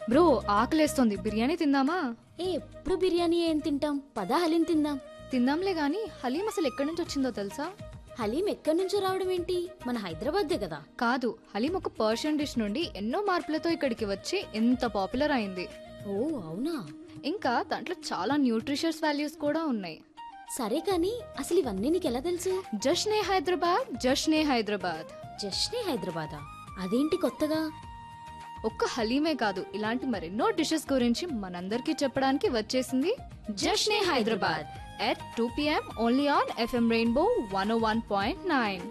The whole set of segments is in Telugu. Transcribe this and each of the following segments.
బ్రో ఆకలేస్తోంది బిర్యానీ తిందామా ఏ ఎప్పుడు బిర్యానీ ఏం తింటాం పదా హలీం తిందాం తిందాంలే గాని హలీం అసలు ఎక్కడి నుంచి వచ్చిందో తెలుసా హలీం ఎక్కడి నుంచో రావడం ఏంటి మన హైదరాబాద్దే కదా కాదు హలీం ఒక పర్షియన్ డిష్ నుండి ఎన్నో మార్పులతో ఇక్కడికి వచ్చి ఎంత పాపులర్ అయింది ఓ అవునా ఇంకా దాంట్లో చాలా న్యూట్రిషియస్ వాల్యూస్ కూడా ఉన్నాయి సరే కానీ అసలు ఇవన్నీ నీకెలా తెలుసు జష్నే హైదరాబాద్ జష్నే హైదరాబాద్ జస్ట్నే హైదరాబాదా అదేంటి కొత్తగా ఒక్క హలీమే కాదు ఇలాంటి మరెన్నో డిషెస్ గురించి మనందరికీ చెప్పడానికి వచ్చేసింది Jashne Hyderabad at two PM only on FM rainbow one one point nine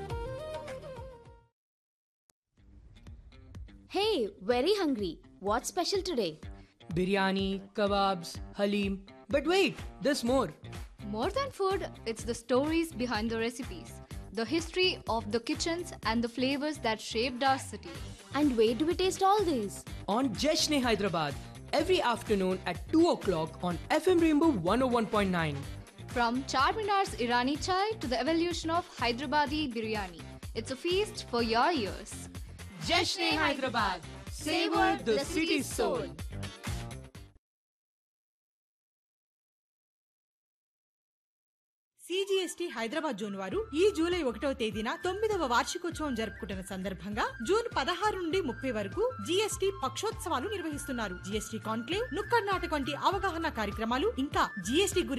hey very hungry what special today biryani, kebabs, halim. But wait, there's more. More than food, it's the stories behind the recipes, the history of the kitchens, and the flavors that shaped our city. And where do we taste all these On Jeshne Hyderabad, every afternoon at 2 o'clock on FM Rainbow 101.9. From Charminar's Irani chai to the evolution of Hyderabadi biryani, it's a feast for your ears. Jeshne Hyderabad, savor the city's soul. CGST Hyderabad zone వారు ఈ జూలై ఒకటవ తేదీన తొమ్మిదవ వార్షికోత్సవం జరుపుకుంటున్న సందర్భంగా జూన్ పదహారు నుండి ముప్పై వరకు జీఎస్టీ పక్షోత్సవాలు నిర్వహిస్తున్నారు జీఎస్టీ కాన్క్లేవ్ నుక్కడ్ నాటక వంటి అవగాహన కార్యక్రమాలు ఇంకా జీఎస్టీ గురించి